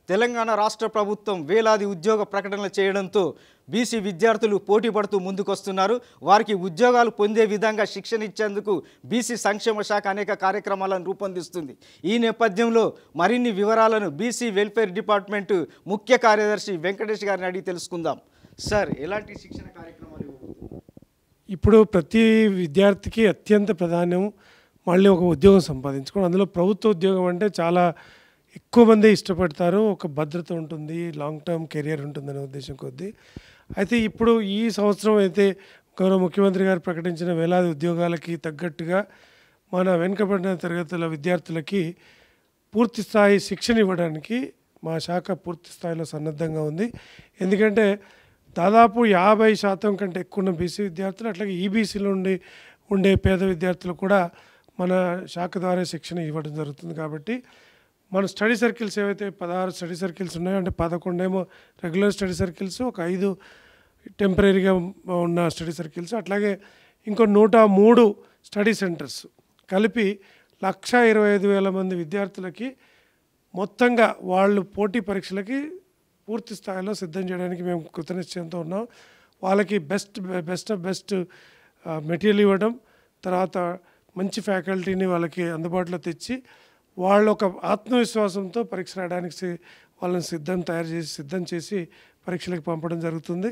తెలంగాణ రాష్ట్ర ప్రభుత్వం వేలాది ఉద్యోగ ప్రకటనలు చేయడంతో బీసీ విద్యార్థులు పోటీ పడుతూ ముందుకొస్తున్నారు వారికి ఉద్యోగాలు పొందే విధంగా శిక్షణ ఇచ్చేందుకు బీసీ సంక్షేమ శాఖ అనేక కార్యక్రమాలను రూపొందిస్తుంది ఈ నేపథ్యంలో మరిన్ని వివరాలను బీసీ వెల్ఫేర్ డిపార్ట్మెంట్ ముఖ్య కార్యదర్శి వెంకటేష్ గారిని అడిగి తెలుసుకుందాం సార్ ఎలాంటి శిక్షణ కార్యక్రమాలు ఇవ్వబోతున్నారు? ఇప్పుడు ప్రతి విద్యార్థికి అత్యంత ప్రాధాన్యం మళ్ళీ ఒక ఉద్యోగం సంపాదించుకోవడం అందులో ప్రభుత్వ ఉద్యోగం అంటే చాలా ఎక్కువ మంది ఇష్టపడతారు ఒక భద్రత ఉంటుంది లాంగ్ టర్మ్ కెరియర్ ఉంటుందనే ఉద్దేశం కొద్దీ అయితే ఇప్పుడు ఈ సంవత్సరం అయితే గౌరవ ముఖ్యమంత్రి గారు ప్రకటించిన వేలాది ఉద్యోగాలకి తగ్గట్టుగా మన వెనుకబడిన తరగతుల విద్యార్థులకి పూర్తి స్థాయి శిక్షణ ఇవ్వడానికి మా శాఖ పూర్తి స్థాయిలో సన్నద్ధంగా ఉంది ఎందుకంటే దాదాపు యాభై శాతం కంటే ఎక్కువ ఉన్న బీసీ విద్యార్థులు అట్లాగే ఈబీసీలో ఉండి ఉండే పేద విద్యార్థులు కూడా మన శాఖ ద్వారా శిక్షణ ఇవ్వడం జరుగుతుంది కాబట్టి మన స్టడీ సర్కిల్స్ ఏవైతే పదహారు స్టడీ సర్కిల్స్ ఉన్నాయో అంటే పదకొండేమో రెగ్యులర్ స్టడీ సర్కిల్స్ ఒక ఐదు టెంపరీగా ఉన్న స్టడీ సర్కిల్స్ అట్లాగే ఇంకో నూట మూడు స్టడీ సెంటర్స్ కలిపి లక్ష ఇరవై ఐదు వేల మంది విద్యార్థులకి మొత్తంగా వాళ్ళు పోటీ పరీక్షలకి పూర్తి స్థాయిలో సిద్ధం చేయడానికి మేము కృతనిశ్చయంతో ఉన్నాం వాళ్ళకి best best of best material ఇవ్వడం తర్వాత మంచి ఫ్యాకల్టీని వాళ్ళకి అందుబాటులో తెచ్చి వాళ్ళ ఒక ఆత్మవిశ్వాసంతో పరీక్ష రాయడానికి సి- వాళ్ళని సిద్ధం తయారు చేసి సిద్ధం చేసి పరీక్షలకు పంపడం జరుగుతుంది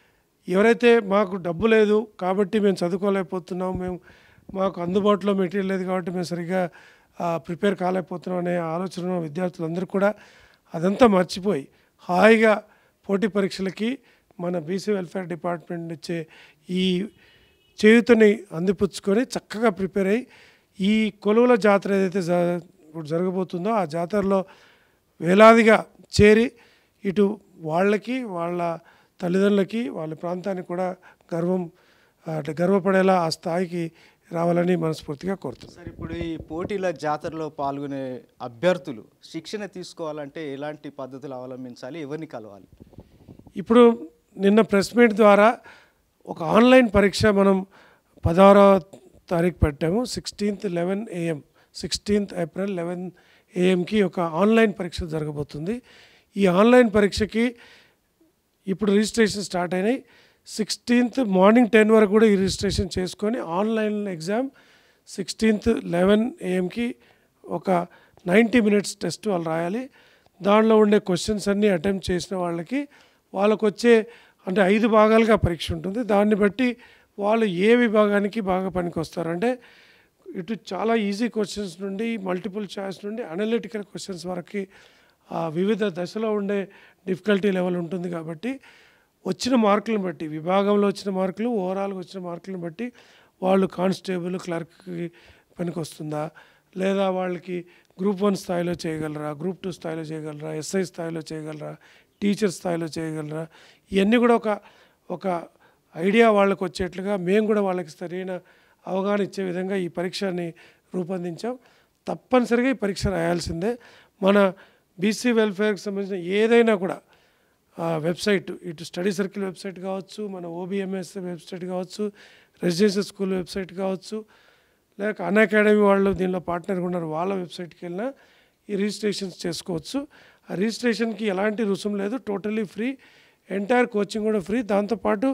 ఎవరైతే మాకు డబ్బు లేదు కాబట్టి మేము చదువుకోలేకపోతున్నాం మేము మాకు అందుబాటులో మెటీరియల్ లేదు కాబట్టి మేము సరిగ్గా ప్రిపేర్ కాలేకపోతున్నాం అనే ఆలోచన ఉన్న విద్యార్థులందరూ కూడా అదంతా మర్చిపోయి హాయిగా పోటీ పరీక్షలకి మన బీసీ వెల్ఫేర్ డిపార్ట్మెంట్ ఇచ్చే ఈ చేయుతని అందిపుచ్చుకొని చక్కగా ప్రిపేర్ అయ్యి ఈ కొలువుల జాతర ఏదైతే జ- ఇప్పుడు జరగబోతుందో ఆ జాతరలో వేలాదిగా చేరి ఇటు వాళ్ళకి వాళ్ళ తల్లిదండ్రులకి వాళ్ళ ప్రాంతానికి కూడా గర్వం అంటే గర్వపడేలా ఆ స్థాయికి రావాలని మనస్ఫూర్తిగా కోరుతున్నాను సార్ ఇప్పుడు ఈ పోటీల జాతరలో పాల్గొనే అభ్యర్థులు శిక్షణ తీసుకోవాలంటే ఎలాంటి పద్ధతులు అవలంబించాలి ఎవరిని కలవాలి ఇప్పుడు నిన్న ప్రెస్ మీట్ ద్వారా ఒక ఆన్లైన్ పరీక్ష మనం పదహారవ తారీఖు పెట్టాము sixteenth eleven AM sixteenth April eleven ఏఎంకి ఒక ఆన్లైన్ పరీక్ష జరగబోతుంది ఈ ఆన్లైన్ పరీక్షకి ఇప్పుడు రిజిస్ట్రేషన్ స్టార్ట్ అయినాయి సిక్స్టీన్త్ మార్నింగ్ టెన్ వరకు కూడా ఈ రిజిస్ట్రేషన్ చేసుకొని ఆన్లైన్ ఎగ్జామ్ సిక్స్టీన్త్ లెవెన్ ఏఎంకి ఒక నైంటీ మినిట్స్ టెస్ట్ వాళ్ళు రాయాలి దానిలో ఉండే క్వశ్చన్స్ అన్నీ అటెంప్ట్ చేసిన వాళ్ళకి వాళ్ళకు వచ్చే అంటే ఐదు భాగాలుగా పరీక్ష ఉంటుంది దాన్ని బట్టి వాళ్ళు ఏ విభాగానికి బాగా పనికొస్తారు అంటే ఇటు చాలా ఈజీ క్వశ్చన్స్ నుండి మల్టిపుల్ చాయిస్ నుండి అనలిటికల్ క్వశ్చన్స్ వరకు ఆ వివిధ దశలో ఉండే డిఫికల్టీ లెవెల్ ఉంటుంది కాబట్టి వచ్చిన మార్కులను బట్టి విభాగంలో వచ్చిన మార్కులు ఓవరాల్గా వచ్చిన మార్కులను బట్టి వాళ్ళు కానిస్టేబుల్ క్లర్క్కి పనికి వస్తుందా లేదా వాళ్ళకి గ్రూప్ వన్ స్థాయిలో చేయగలరా గ్రూప్ టూ స్థాయిలో చేయగలరా ఎస్ఐ స్థాయిలో చేయగలరా టీచర్ స్థాయిలో చేయగలరా ఇవన్నీ కూడా ఒక ఒక ఐడియా వాళ్ళకి వచ్చేట్లుగా మేము కూడా వాళ్ళకి సరైన అవగాహన ఇచ్చే విధంగా ఈ పరీక్షని రూపొందించాం తప్పనిసరిగా ఈ పరీక్ష రాయాల్సిందే మన బీసీ వెల్ఫేర్కి సంబంధించిన ఏదైనా కూడా ఆ వెబ్సైట్ ఇటు స్టడీ సర్కిల్ వెబ్సైట్ కావచ్చు మన ఓబిఎంఎస్ వెబ్సైట్ కావచ్చు రెసిడెన్షియల్ స్కూల్ వెబ్సైట్ కావచ్చు లేక అన్ అకాడమీ వాళ్ళు దీనిలో పార్ట్నర్గా ఉన్నారు వాళ్ళ వెబ్సైట్కి వెళ్ళినా ఈ రిజిస్ట్రేషన్స్ చేసుకోవచ్చు ఆ రిజిస్ట్రేషన్కి ఎలాంటి రుసుము లేదు టోటలీ ఫ్రీ ఎంటైర్ కోచింగ్ కూడా ఫ్రీ దాంతోపాటు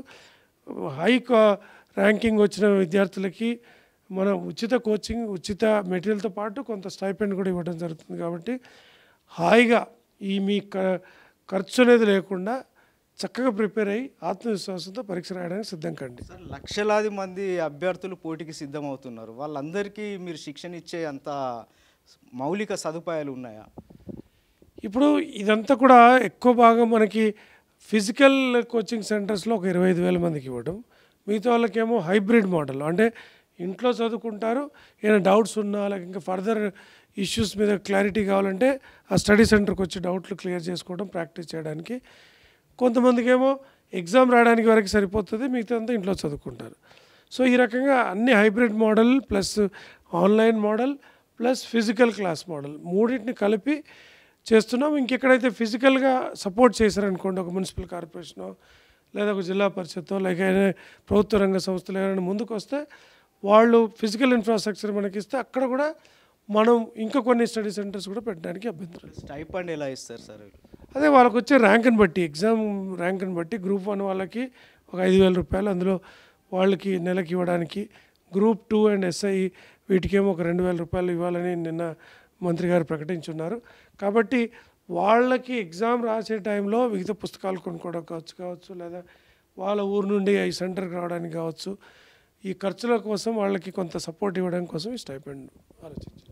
హై ర్యాంకింగ్ వచ్చిన విద్యార్థులకి మనం ఉచిత కోచింగ్ ఉచిత మెటీరియల్తో పాటు కొంత స్టైపెండ్ కూడా ఇవ్వడం జరుగుతుంది కాబట్టి హాయిగా ఈ మీ క- ఖర్చు అనేది లేకుండా చక్కగా ప్రిపేర్ అయ్యి ఆత్మవిశ్వాసంతో పరీక్ష రాయడానికి సిద్ధం కండి సార్ లక్షలాది మంది అభ్యర్థులు పోటీకి సిద్ధమవుతున్నారు వాళ్ళందరికీ మీరు శిక్షణ ఇచ్చే అంత మౌలిక సదుపాయాలు ఉన్నాయా ఇప్పుడు ఇదంతా కూడా ఎక్కువ భాగం మనకి ఫిజికల్ కోచింగ్ సెంటర్స్లో ఒక ఇరవై ఐదు వేల మందికి ఇవ్వడం మిగతా వాళ్ళకేమో హైబ్రిడ్ మోడల్ అంటే ఇంట్లో చదువుకుంటారు ఏమైనా డౌట్స్ ఉన్నా లేక ఇంకా ఫర్దర్ ఇష్యూస్ మీద క్లారిటీ కావాలంటే ఆ స్టడీ సెంటర్కి వచ్చి డౌట్లు క్లియర్ చేసుకోవడం ప్రాక్టీస్ చేయడానికి కొంతమందికి ఏమో ఎగ్జామ్ రాయడానికి వరకు సరిపోతుంది మిగతా అంతా ఇంట్లో చదువుకుంటారు సో ఈ రకంగా అన్ని hybrid model plus online model plus physical class model మూడింటిని కలిపి చేస్తున్నాం ఇంకెక్కడైతే ఫిజికల్గా సపోర్ట్ చేశారనుకోండి ఒక మున్సిపల్ కార్పొరేషనో లేదా ఒక జిల్లా పరిషత్తు లేక ఏదైనా ప్రభుత్వ రంగ సంస్థలు ఏమైనా ముందుకు వస్తే వాళ్ళు ఫిజికల్ ఇన్ఫ్రాస్ట్రక్చర్ మనకి ఇస్తే అక్కడ కూడా మనం ఇంకా కొన్ని స్టడీ సెంటర్స్ కూడా పెట్టడానికి అభ్యంతరం లేదు. స్టైపండ్ ఎలా ఇస్తారు సార్ అదే వాళ్ళకి వచ్చే ర్యాంక్ని బట్టి ఎగ్జామ్ ర్యాంక్ని బట్టి గ్రూప్ వన్ వాళ్ళకి ఒక ఐదు వేల రూపాయలు అందులో వాళ్ళకి నెలకి ఇవ్వడానికి గ్రూప్ టూ అండ్ ఎస్ఐ వీటికేమో ఒక రెండు వేల రూపాయలు ఇవ్వాలని నిన్న మంత్రి గారు ప్రకటించున్నారు కాబట్టి వాళ్ళకి ఎగ్జామ్ రాసే టైంలో మిగతా పుస్తకాలు కొనుక్కోవడం కావచ్చు కావచ్చు లేదా వాళ్ళ ఊరు నుండి ఈ సెంటర్కి రావడానికి కావచ్చు ఈ ఖర్చుల కోసం వాళ్ళకి కొంత సపోర్ట్ ఇవ్వడం కోసం ఈ స్టైపెండ్ ఆలోచించారు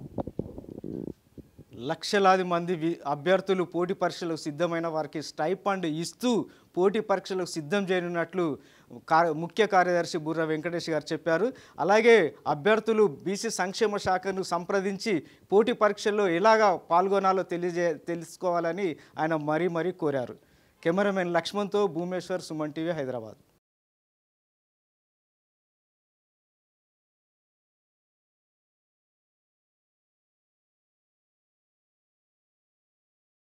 లక్షలాది మంది వి- అభ్యర్థులు పోటీ పరీక్షలకు సిద్ధమైన వారికి స్టైఫండ్ ఇస్తూ పోటీ పరీక్షలకు సిద్ధం చేయనున్నట్లు కా- ముఖ్య కార్యదర్శి బుర్ర వెంకటేష్ గారు చెప్పారు అలాగే అభ్యర్థులు బీసీ సంక్షేమ శాఖను సంప్రదించి పోటీ పరీక్షల్లో ఎలాగా పాల్గొనాలో తెలియజే తెలుసుకోవాలని ఆయన మరీ మరీ కోరారు కెమెరామెన్ లక్ష్మణ్తో భూమేశ్వర్ సుమన్ టీవీ హైదరాబాద్